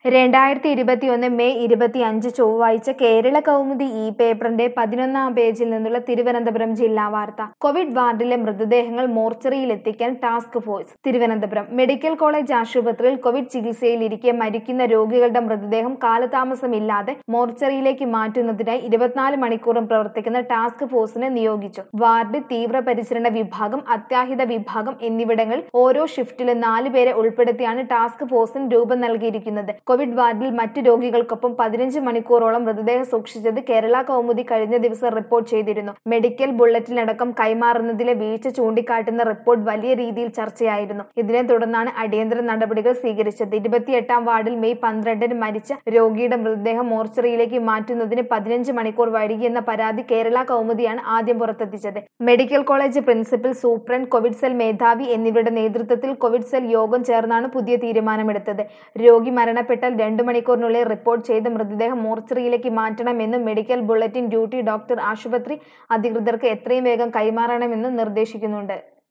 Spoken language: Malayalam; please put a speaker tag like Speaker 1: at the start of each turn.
Speaker 1: രണ്ടായിരത്തി ഇരുപത്തിയൊന്ന് മെയ് ഇരുപത്തിയഞ്ച് ചൊവ്വാഴ്ച കേരള കൗമുദി ഈ പേപ്പറിന്റെ പതിനൊന്നാം പേജിൽ നിന്നുള്ള തിരുവനന്തപുരം ജില്ലാ വാർത്ത കോവിഡ് വാർഡിലെ മൃതദേഹങ്ങൾ മോർച്ചറിയിലെത്തിക്കാൻ task force Thiruvananthapuram medical college ആശുപത്രിയിൽ കോവിഡ് ചികിത്സയിലിരിക്കെ മരിക്കുന്ന രോഗികളുടെ മൃതദേഹം കാലതാമസമില്ലാതെ മോർച്ചറിയിലേക്ക് മാറ്റുന്നതിനായി ഇരുപത്തിനാല് മണിക്കൂറും പ്രവർത്തിക്കുന്ന ടാസ്ക് ഫോഴ്സിനെ നിയോഗിച്ചു വാർഡ് തീവ്രപരിചരണ വിഭാഗം അത്യാഹിത വിഭാഗം എന്നിവിടങ്ങളിൽ ഓരോ ഷിഫ്റ്റിലും നാല് പേരെ ഉൾപ്പെടുത്തിയാണ് ടാസ്ക് ഫോഴ്സിന് രൂപം നൽകിയിരിക്കുന്നത് കോവിഡ് വാർഡിൽ മറ്റു രോഗികൾക്കൊപ്പം പതിനഞ്ച് മണിക്കൂറോളം മൃതദേഹം സൂക്ഷിച്ചത് കേരള കൗമുദി കഴിഞ്ഞ ദിവസം റിപ്പോർട്ട് ചെയ്തിരുന്നു മെഡിക്കൽ ബുള്ളറ്റിനടക്കം കൈമാറുന്നതിലെ വീഴ്ച ചൂണ്ടിക്കാട്ടുന്ന റിപ്പോർട്ട് വലിയ രീതിയിൽ ചർച്ചയായിരുന്നു ഇതിനെ തുടർന്നാണ് അടിയന്തര നടപടികൾ സ്വീകരിച്ചത് ഇരുപത്തിയെട്ടാം വാർഡിൽ മെയ് പന്ത്രണ്ടിന് മരിച്ച രോഗിയുടെ മൃതദേഹം മോർച്ചറിയിലേക്ക് മാറ്റുന്നതിന് പതിനഞ്ച് മണിക്കൂർ വൈകിയെന്ന പരാതി കേരള കൗമുദിയാണ് ആദ്യം പുറത്തെത്തിച്ചത് medical college principal superintendent Covid cell മേധാവി എന്നിവരുടെ നേതൃത്വത്തിൽ കോവിഡ് സെൽ യോഗം ചേർന്നാണ് പുതിയ തീരുമാനമെടുത്തത് രോഗി മരണപ്പെട്ടാൽ രണ്ടു മണിക്കൂറിനുള്ളിൽ റിപ്പോർട്ട് ചെയ്ത് മൃതദേഹം മോർച്ചറിയിലേക്ക് മാറ്റണമെന്നും മെഡിക്കൽ ബുള്ളറ്റിൻ ഡ്യൂട്ടി ഡോക്ടർ ആശുപത്രി അധികൃതർക്ക് എത്രയും വേഗം കൈമാറണമെന്നും നിർദ്ദേശിക്കുന്നുണ്ട്